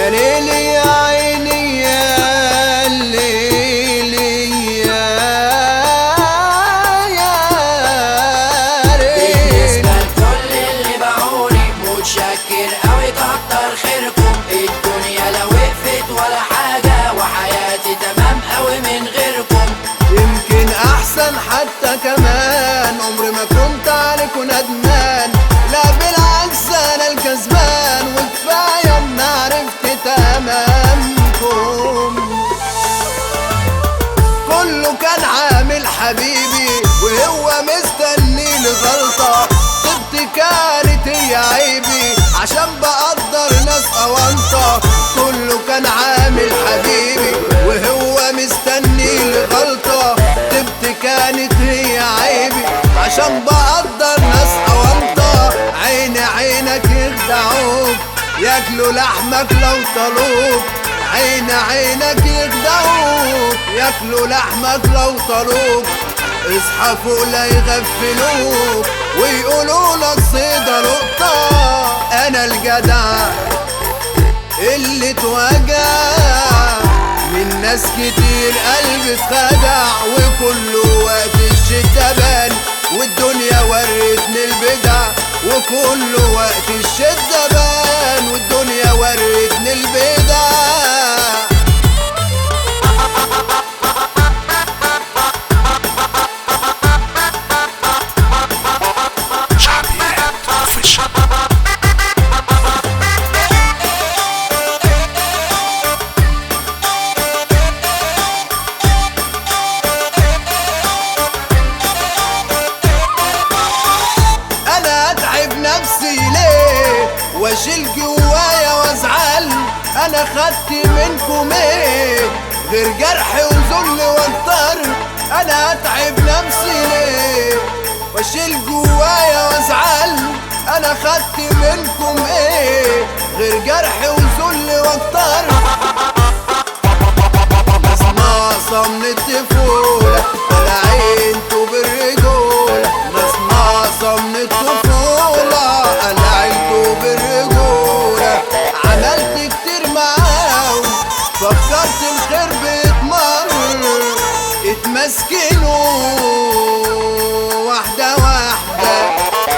يا ليلي يا عيني يا ليلي يا يا ريت بالنسبة لكل اللي باعوني متشكر أوي كتر خيركم الدنيا لا وقفت ولا حاجة وحياتي تمام أوي من غيركم يمكن احسن حتى كمان عمري ما كنت عليكم ندمان لا بالعكس انا الكسبان وكفايه ان عرفت تمامكم كله كان عامل حبيبي وهو مستني لغلطة طبت كانت هي عيبي عشان بقدر ناس أونطة كله كان عامل حبيبي وهو مستني لغلطة طبت كانت هي عيبي عشان بقدر ناس أونطة عيني عينك يخدعوك ياكلوا لحمك لو طلوك عين عينك يخدعوك ياكلوا لحمك لو طلوك اصحى فوق لا يغفلوك ويقولوا لك صيدة لقطة انا الجدع اللي اتوجع من ناس كتير قلبي اتخدع وكل وقت الشتا بان والدنيا ورتني البدع وكل وقت الشتا بان والدنيا ورتني البدع شعبيات اوفيشال انا اتعب نفسي ليه واشيل جوايا وازعل انا خدت منكم ايه غير جرح وذل واضطر انا اتعب نفسي ليه واشيل جوايا وازعل انا خدت منكم ايه غير جرح وذل واضطر ناس ناقصة من الطفولة على عينتوا بالرجولة ناس ناقصة من الطفولة على عينتوا بالرجولة عملت كتير معاهم فكرت الخير بيتمر اتمسكنوا واحدة واحدة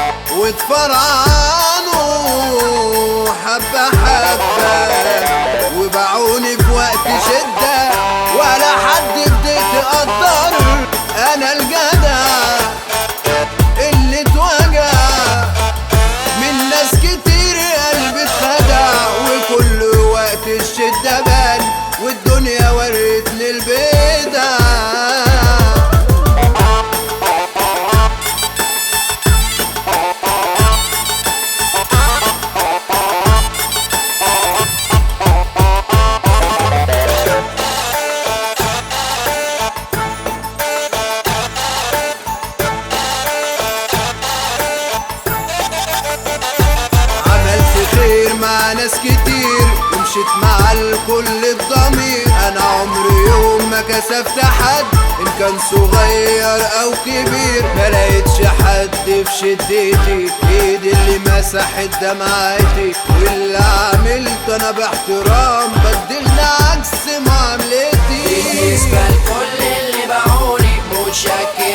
واتفرعنوا حبة حبة وباعوني في وقت شدة ولا حد بديت أقدر أنا الجدع اللي اتوجع من ناس كتير قلبي اتخدع وكل وقت الشدة بان والدنيا ورتني البدع عملت خير مع ناس كتير ومشيت مع الكل بضمير انا عمري يوم ما كسفت حد ان كان صغير او كبير ما لقيتش حد في شدتي ايدي اللي مسحت دمعتي واللي عملته انا باحترام بدلنا عكس معاملتي بالنسبة لكل اللي باعوني متشكر